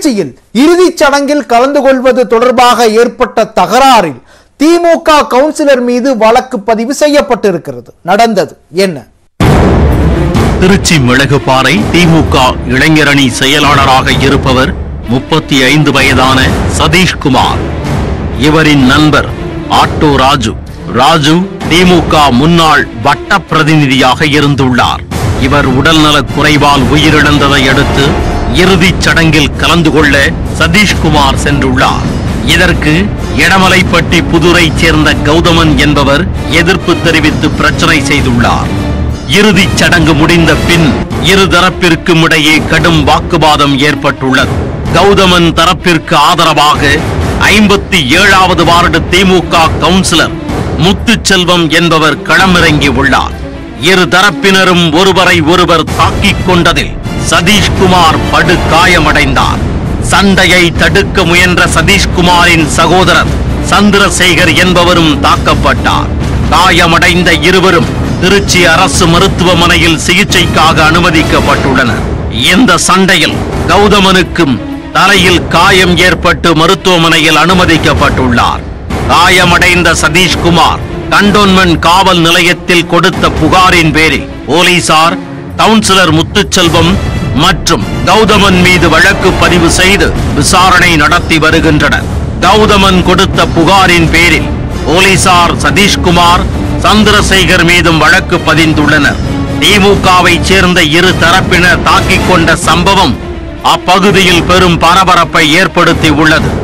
திருச்சியில் இறுதிச் சடங்கில் கலந்து கொள்வது தொடர்பாக ஏற்பட்ட தகராறில் திமுக கவுன்சிலர் மீது வழக்கு பதிவு செய்யப்பட்டிருக்கிறது நடந்தது என்ன திருச்சி மிளகுபாறை திமுக இளைஞரணி செயலாளராக இருப்பவர் முப்பத்தி ஐந்து வயதான சதீஷ்குமார் இவரின் நண்பர் ஆட்டோ ராஜு ராஜு திமுக முன்னாள் வட்ட பிரதிநிதியாக இருந்துள்ளார் இவர் உடல்நலக் குறைவால் உயிரிழந்ததை அடுத்து இறுதிச் சடங்கில் கலந்து கொள்ள சதீஷ்குமார் சென்றுள்ளார் இதற்கு எடமலைப்பட்டி புதுரைச் சேர்ந்த கௌதமன் என்பவர் எதிர்ப்பு தெரிவித்து பிரச்சனை செய்துள்ளார் இறுதிச் சடங்கு முடிந்த பின் இரு தரப்பிற்கும் இடையே கடும் வாக்குவாதம் ஏற்பட்டுள்ளது கௌதமன் தரப்பிற்கு ஆதரவாக ஐம்பத்தி ஏழாவது வார்டு திமுக கவுன்சிலர் முத்துச்செல்வம் என்பவர் களமிறங்கி உள்ளார் இரு தரப்பினரும் ஒருவரை ஒருவர் தாக்கிக் கொண்டதில் சதீஷ்குமார் படு காயமடைந்தார் சண்டையை தடுக்க முயன்ற சதீஷ்குமாரின் சகோதரர் சந்திரசேகர் என்பவரும் தாக்கப்பட்டார் காயமடைந்த இருவரும் திருச்சி அரசு மருத்துவமனையில் சிகிச்சைக்காக அனுமதிக்கப்பட்டுள்ளனர் இந்த சண்டையில் கௌதமனுக்கும் தலையில் காயம் ஏற்பட்டு மருத்துவமனையில் அனுமதிக்கப்பட்டுள்ளார் காயமடைந்த சதீஷ்குமார் கண்டோன்மென்ட் காவல் நிலையத்தில் கொடுத்த புகாரின் பேரில் போலீசார் கவுன்சிலர் முத்துச்செல்வம் மற்றும் கௌதமன் மீது வழக்கு பதிவு செய்து விசாரணை நடத்தி வருகின்றனர் கௌதமன் கொடுத்த புகாரின் பேரில் போலீசார் சதீஷ்குமார் சந்திரசேகர் மீதும் வழக்கு பதிந்துள்ளனர் திமுகவை சேர்ந்த இரு தரப்பினர் தாக்கிக் கொண்ட சம்பவம் அப்பகுதியில் பெரும் பரபரப்பை ஏற்படுத்தி உள்ளது